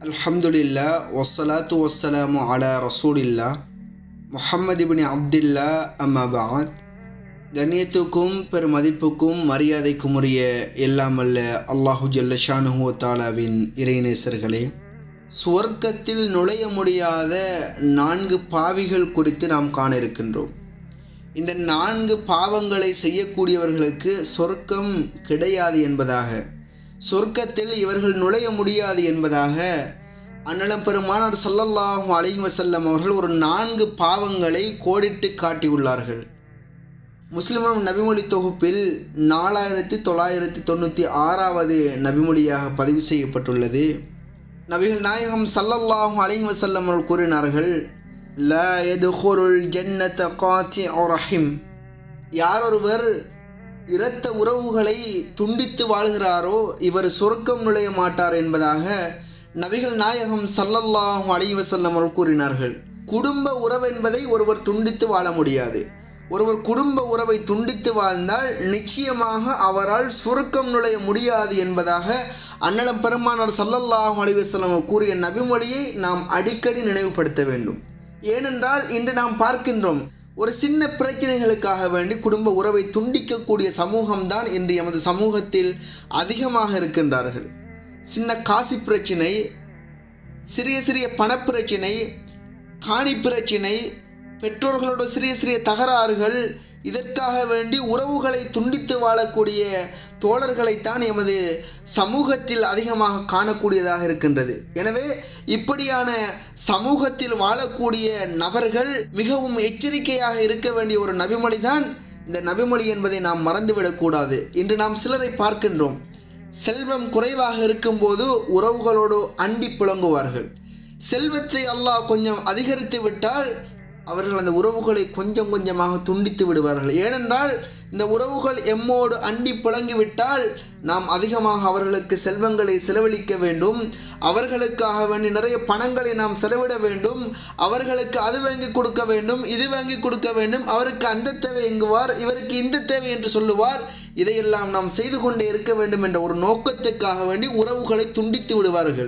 அல்ஹம்துலில்லா வஸ்ஸலாத்து வஸ்ஸலாமு அலா ரசூலில்லா முஹம்மது இப்னி அப்துல்லா அம்மாபாத் கண்ணியத்துக்கும் பெருமதிப்புக்கும் மரியாதைக்கும் உரிய எல்லாம் அல்ல அல்லாஹு ஜல்ல ஷானுஹு தாலாவின் இறைநேசர்களே சுவர்க்கத்தில் நுழைய முடியாத நான்கு பாவிகள் குறித்து நாம் காண இருக்கின்றோம் இந்த நான்கு பாவங்களை செய்யக்கூடியவர்களுக்கு சொர்க்கம் கிடையாது என்பதாக சொர்க்கத்தில் இவர்கள் நுழைய முடியாது என்பதாக அன்னலம் பெருமானார் ஸல்லல்லாஹு அலைஹி வஸல்லம் அவர்கள் ஒரு நான்கு பாவங்களை கோடிட்டு காட்டியுள்ளார்கள் முஸ்லிம் நபிமொழி தொகுப்பில் நாலாயிரத்தி தொள்ளாயிரத்தி தொண்ணூற்றி ஆறாவது நபிமொழியாக பதிவு செய்யப்பட்டுள்ளது நபிகள் நாயகம் ஸல்லல்லாஹு அலைஹி வஸல்லம் அவர்கள் கூறினார்கள் லா எதுஹுருல் ஜன்னத காத்தி ரஹிம் யார் ஒருவர் இரத்த உறவுகளை துண்டித்து வாழ்கிறாரோ இவர் சொர்க்கம் நுழைய மாட்டார் என்பதாக நபிகள் நாயகம் ஸல்லல்லாஹு அலைஹி வஸல்லம் அவர்கள் கூறினார்கள் குடும்ப உறவு என்பதை ஒருவர் துண்டித்து வாழ முடியாது ஒருவர் குடும்ப உறவை துண்டித்து வாழ்ந்தால் நிச்சயமாக அவரால் சுருக்கம் நுழைய முடியாது என்பதாக அன்னடம் பெருமானார் சல்லல்லாஹு அலைஹி வஸல்லம் கூறிய நபிமொழியை நாம் அடிக்கடி நினைவுபடுத்த வேண்டும் ஏனென்றால் இன்று நாம் பார்க்கின்றோம் ஒரு சின்ன பிரச்சனைகளுக்காக வேண்டி குடும்ப உறவை துண்டிக்கக்கூடிய சமூகம்தான் இன்று எமது சமூகத்தில் அதிகமாக இருக்கின்றார்கள் சின்ன காசி பிரச்சினை சிறிய சிறிய பணப்பிரச்சினை காணி பிரச்சினை பெற்றோர்களோட சிறிய சிறிய தகராறுகள் இதற்காக வேண்டி உறவுகளை துண்டித்து வாழக்கூடிய தோழர்களைத்தான் எமது சமூகத்தில் அதிகமாக காணக்கூடியதாக இருக்கின்றது எனவே இப்படியான சமூகத்தில் வாழக்கூடிய நபர்கள் மிகவும் எச்சரிக்கையாக இருக்க வேண்டிய ஒரு நபிமொழி தான் இந்த நபிமொழி என்பதை நாம் மறந்துவிடக்கூடாது இன்று நாம் சிலரை பார்க்கின்றோம் செல்வம் குறைவாக இருக்கும்போது உறவுகளோடு அண்டி புழங்குவார்கள் செல்வத்தை அல்லாஹ் கொஞ்சம் அதிகரித்து விட்டால் அவர்கள் அந்த உறவுகளை கொஞ்சம் கொஞ்சமாக துண்டித்து விடுவார்கள் ஏனென்றால் இந்த உறவுகள் எம்மோடு அண்டி புழங்கிவிட்டால் நாம் அதிகமாக அவர்களுக்கு செல்வங்களை செலவழிக்க வேண்டும் அவர்களுக்காக வேண்டி நிறைய பணங்களை நாம் செலவிட வேண்டும் அவர்களுக்கு அது வாங்கி கொடுக்க வேண்டும் இது வாங்கி கொடுக்க வேண்டும் அவருக்கு அந்த தேவை எங்குவார் இவருக்கு இந்த தேவை என்று சொல்லுவார் இதையெல்லாம் நாம் செய்து கொண்டே இருக்க வேண்டும் என்ற ஒரு நோக்கத்துக்காக வேண்டி உறவுகளை துண்டித்து விடுவார்கள்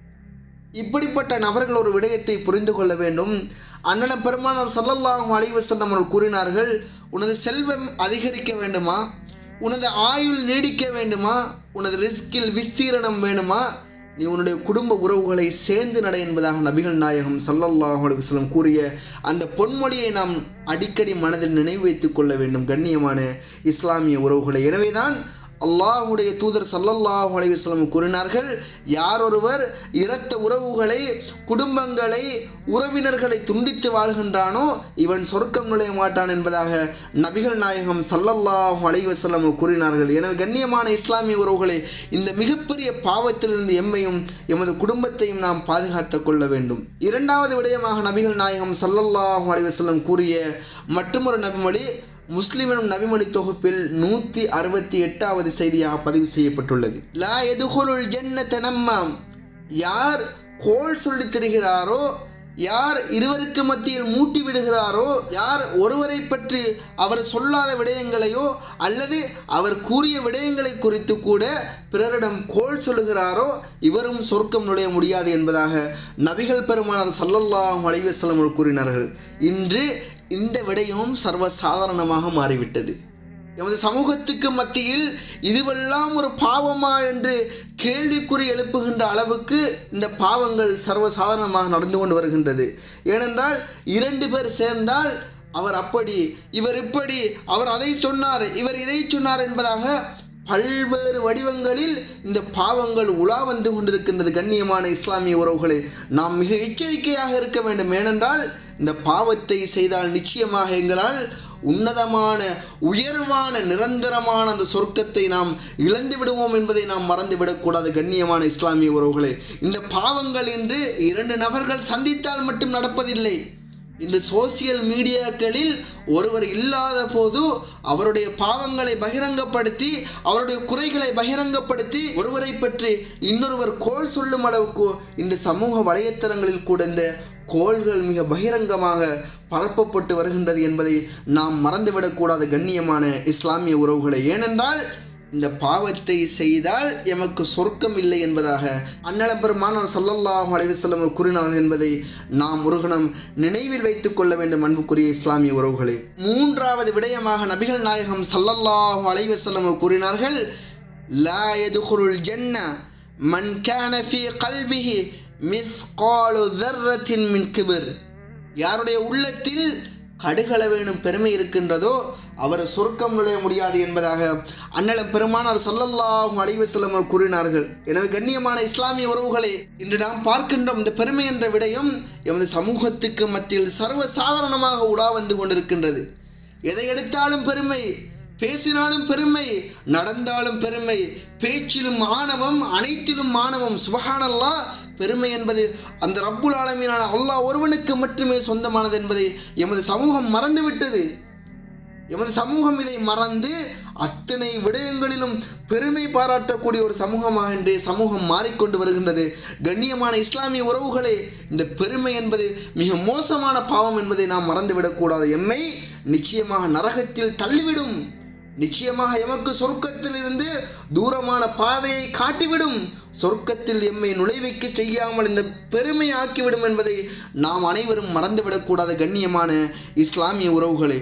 இப்படிப்பட்ட நபர்கள் ஒரு விடயத்தை புரிந்து கொள்ள வேண்டும் அண்ணன பெருமானார் சல்லல்லாஹு அலைஹி வஸல்லம் அவர்கள் கூறினார்கள் உனது செல்வம் அதிகரிக்க வேண்டுமா உனது ஆயுள் நீடிக்க வேண்டுமா உனது ரிஸ்கில் விஸ்தீரணம் வேணுமா நீ உன்னுடைய குடும்ப உறவுகளை சேர்ந்து நட என்பதாக நபிகள் நாயகம் சல்லல்லாஹு அலைஹி வஸல்லம் கூறிய அந்த பொன்மொழியை நாம் அடிக்கடி மனதில் நினைவு வைத்துக் கொள்ள வேண்டும் கண்ணியமான இஸ்லாமிய உறவுகளை எனவேதான் அல்லாஹுடைய தூதர் சல்லல்லாஹு அலைஹி வஸல்லம் கூறினார்கள் யார் ஒருவர் இரத்த உறவுகளை குடும்பங்களை உறவினர்களை துண்டித்து வாழ்கின்றானோ இவன் சொர்க்கம் நுழைய மாட்டான் என்பதாக நபிகள் நாயகம் சல்லல்லாஹு அலைஹி வஸல்லம் கூறினார்கள் எனவே கண்ணியமான இஸ்லாமிய உறவுகளை இந்த மிகப்பெரிய பாவத்திலிருந்து எம்மையும் எமது குடும்பத்தையும் நாம் பாதுகாத்து கொள்ள வேண்டும் இரண்டாவது விடயமாக நபிகள் நாயகம் சல்லல்லாஹு அலைஹி வஸல்லம் கூறிய மற்றொரு நபிமொழி முஸ்லிமின் நபிமொழி தொகுப்பில் நூற்றி அறுபத்தி எட்டாவது செய்தியாக பதிவு செய்யப்பட்டுள்ளது லா எதுகுலுல் ஜன்னத நம்மாம் யார் கோல் சொல்லித் திரிகிறாரோ யார் இருவருக்கு மத்தியில் மூட்டி விடுகிறாரோ யார் ஒருவரை பற்றி அவர் சொல்லாத விடயங்களையோ அல்லது அவர் கூறிய விடயங்களை குறித்து கூட பிறரிடம் கோல் சொல்லுகிறாரோ இவரும் சொர்க்கம் நுழைய முடியாது என்பதாக நபிகள் பெருமானார் சல்லல்லாஹு அலைஹி வஸல்லம் கூறினார்கள் இன்று இந்த விடயமும் சர்வசாதாரணமாக மாறிவிட்டது எமது சமூகத்துக்கு மத்தியில் இதுவெல்லாம் ஒரு பாவமா என்று கேள்விக்குறி எழுப்புகின்ற அளவுக்கு இந்த பாவங்கள் சர்வசாதாரணமாக நடந்து கொண்டு வருகின்றது ஏனென்றால் இரண்டு பேர் சேர்ந்தால் அவர் அப்படி இவர் இப்படி அவர் அதை சொன்னார் இவர் இதை சொன்னார் என்பதாக பல்வேறு வடிவங்களில் இந்த பாவங்கள் உலா வந்து கொண்டிருக்கின்றது கண்ணியமான இஸ்லாமிய உறவுகளை நாம் மிக எச்சரிக்கையாக இருக்க வேண்டும் ஏனென்றால் இந்த பாவத்தை செய்தால் நிச்சயமாக எங்களால் உன்னதமான உயர்வான நிரந்தரமான அந்த சொர்க்கத்தை நாம் இழந்து விடுவோம் என்பதை நாம் மறந்துவிடக்கூடாது கண்ணியமான இஸ்லாமிய உறவுகளே இந்த பாவங்கள் என்று இரண்டு நபர்கள் சந்தித்தால் மட்டும் நடப்பதில்லை இன்று சோசியல் மீடியாக்களில் ஒருவர் இல்லாத போது அவருடைய பாவங்களை பகிரங்கப்படுத்தி அவருடைய குறைகளை பகிரங்கப்படுத்தி ஒருவரை பற்றி இன்னொருவர் கோல் சொல்லும் அளவுக்கு இன்று சமூக வலைத்தளங்களில் கூட இந்த கோள்கள் மிக பகிரங்கமாக பரப்பப்பட்டு வருகின்றது என்பதை நாம் மறந்துவிடக்கூடாத கண்ணியமான இஸ்லாமிய உறவுகளை ஏனென்றால் இந்த பாவத்தை செய்தால் எமக்கு சொர்க்கம் இல்லை என்பதாக அண்ணலம் பெருமானார் சல்லல்லாஹு அலைவசல்லம் கூறினார்கள் என்பதை நாம் முருகனம் நினைவில் வைத்துக் கொள்ள வேண்டும் அன்புக்குரிய இஸ்லாமிய உறவுகளே மூன்றாவது விடயமாக நபிகள் நாயகம் சல்லல்லாஹு அலைவசல்லம் கூறினார்கள் லா எதுகுருள் ஜன்ன மன் கான ஃபீ கல்பிஹி மிஸ்காலு தர்ரத்தின் மின் கிபிர் யாருடைய உள்ளத்தில் கடுகளவேனும் பெருமை இருக்கின்றதோ அவர் சொர்க்கம் நுழைய முடியாது என்பதாக அண்ணலம் பெருமானார் சொல்லல்லாஹும் அடைவு செல்லம் கூறினார்கள் எனவே கண்ணியமான இஸ்லாமிய உறவுகளே இன்று நாம் பார்க்கின்றோம் இந்த பெருமை என்ற விடயம் எமது சமூகத்துக்கு மத்தியில் சர்வ சாதாரணமாக உலா வந்து கொண்டிருக்கின்றது எதை எடுத்தாலும் பெருமை பேசினாலும் பெருமை நடந்தாலும் பெருமை பேச்சிலும் ஆணவம் அனைத்திலும் ஆணவம் சுபஹானல்லா பெருமை என்பது அந்த ரப்புல் ஆலமீனான அல்லாஹ் ஒருவனுக்கு மட்டுமே சொந்தமானது என்பதை எமது சமூகம் மறந்துவிட்டது எமது சமூகம் இதை மறந்து அத்தனை விடயங்களிலும் பெருமை பாராட்டக்கூடிய ஒரு சமூகமாக இன்றைய சமூகம் மாறிக்கொண்டு வருகின்றது கண்ணியமான இஸ்லாமிய உறவுகளே இந்த பெருமை என்பது மிக மோசமான பாவம் என்பதை நாம் மறந்துவிடக்கூடாது எம்மை நிச்சயமாக நரகத்தில் தள்ளிவிடும் நிச்சயமாக எமக்கு சொர்க்கத்திலிருந்து தூரமான பாதையை காட்டிவிடும் சொர்க்கத்தில் எம்மை நுழைவைக்க செய்யாமல் இந்த பெருமை ஆக்கிவிடும் என்பதை நாம் அனைவரும் மறந்துவிடக்கூடாத கண்ணியமான இஸ்லாமிய உறவுகளே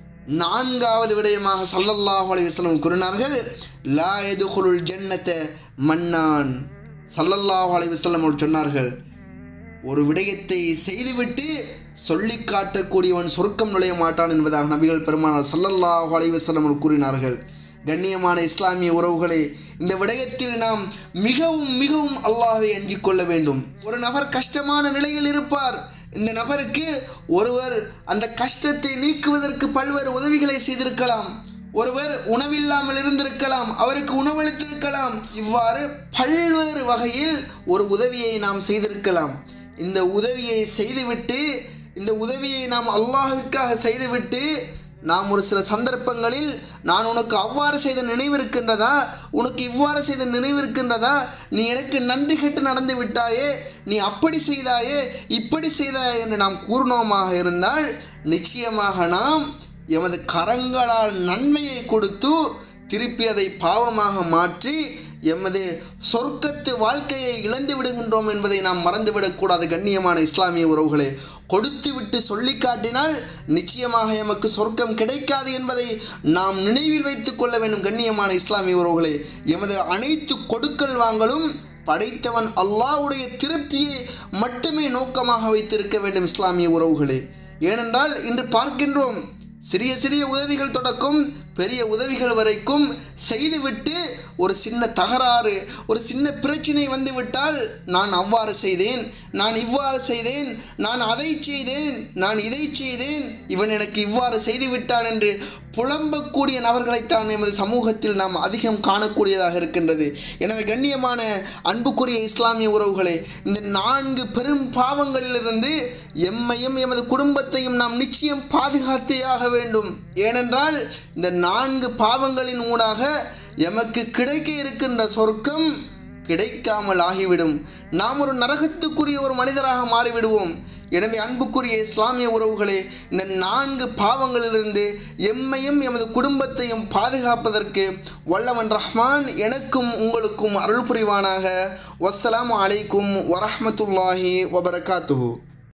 நான்காவது விடயமாக சல்லல்லாஹு அலைஹி வஸல்லம் கூறினார்கள் லா எதுகுலுல் ஜன்னத்த மன்னான் சல்லல்லாஹு அலைஹி வஸல்லம் அவர்கள் சொன்னார்கள் ஒரு விடயத்தை செய்துவிட்டு சொல்லி காட்டக்கூடியவன் சொர்க்கம் நுழைய மாட்டான் என்பதாக நபிகள் பெருமானார் சல்லல்லாஹு அலைஹி வஸல்லம் அவர்கள் கூறினார்கள் கண்ணியமான இஸ்லாமிய உறவுகளே இந்த விடயத்தில் நாம் மிகவும் மிகவும் அல்லாஹ்வை அஞ்சிக் கொள்ள வேண்டும் ஒரு நபர் கஷ்டமான நிலையில் இருப்பார் இந்த நபருக்கு ஒருவர் அந்த கஷ்டத்தை நீக்குவதற்கு பல்வேறு உதவிகளை செய்திருக்கலாம் ஒருவர் உணவில்லாமல் இருந்திருக்கலாம் அவருக்கு உணவளித்திருக்கலாம் இவ்வாறு பல்வேறு வகையில் ஒரு உதவியை நாம் செய்திருக்கலாம் இந்த உதவியை செய்துவிட்டு இந்த உதவியை நாம் அல்லாஹ்விற்காக செய்துவிட்டு நாம் ஒரு சில சந்தர்ப்பங்களில் நான் உனக்கு அவ்வாறு செய்த நினைவு இருக்கின்றதா உனக்கு இவ்வாறு செய்த நினைவு இருக்கின்றதா நீ எனக்கு நன்றி கெட்டு நடந்து விட்டாயே நீ அப்படி செய்தாயே இப்படி செய்தாயே என்று நாம் கூறினோமாக இருந்தால் நிச்சயமாக நாம் எமது கரங்களால் நன்மையை கொடுத்து திருப்பி அதை பாவமாக மாற்றி எமது சொர்க்கத்து வாழ்க்கையை இழந்து விடுகின்றோம் என்பதை நாம் மறந்துவிடக்கூடாது கண்ணியமான இஸ்லாமிய உறவுகளே கொடுத்து விட்டு சொல்லி காட்டினால் நிச்சயமாக எமக்கு சொர்க்கம் கிடைக்காது என்பதை நாம் நினைவில் வைத்துக் கொள்ள வேண்டும் கண்ணியமான இஸ்லாமிய உறவுகளே எமது அனைத்து கொடுக்கல் வாங்கலும் படைத்தவன் அல்லாஹ்வுடைய திருப்தியை மட்டுமே நோக்கமாக வைத்திருக்க வேண்டும் இஸ்லாமிய உறவுகளே ஏனென்றால் இன்று பார்க்கின்றோம் சிறிய சிறிய உதவிகள் தொடக்கம் பெரிய உதவிகள் வரைக்கும் செய்துவிட்டு ஒரு சின்ன தகராறு ஒரு சின்ன பிரச்சனை வந்துவிட்டால் நான் அவ்வாறு செய்தேன் நான் இவ்வாறு செய்தேன் நான் அதை செய்தேன் நான் இதை செய்தேன் இவன் எனக்கு இவ்வாறு செய்து விட்டான் என்று புலம்பக்கூடிய நபர்களைத்தான் எமது சமூகத்தில் நாம் அதிகம் காணக்கூடியதாக இருக்கின்றது எனவே கண்ணியமான அன்புக்குரிய இஸ்லாமிய உறவுகளே இந்த நான்கு பெரும் பாவங்களிலிருந்து எம்மையும் எமது குடும்பத்தையும் நாம் நிச்சயம் பாதுகாத்தே ஆக வேண்டும் ஏனென்றால் இந்த நான்கு பாவங்களின் ஊடாக எமக்கு கிடைக்க இருக்கின்ற சொர்க்கம் கிடைக்காமல் ஆகிவிடும் நாம் ஒரு நரகத்துக்குரிய ஒரு மனிதராக மாறிவிடுவோம் எனவே அன்புக்குரிய இஸ்லாமிய உறவுகளே இந்த நான்கு பாவங்களிலிருந்து எம்மையும் எமது குடும்பத்தையும் பாதுகாப்பதற்கு வல்லவன் ரஹ்மான் எனக்கும் உங்களுக்கும் அருள் புரிவானாக வஸ்ஸலாமு அலைக்கும் வரஹ்மத்துல்லாஹி வபரகாத்துஹு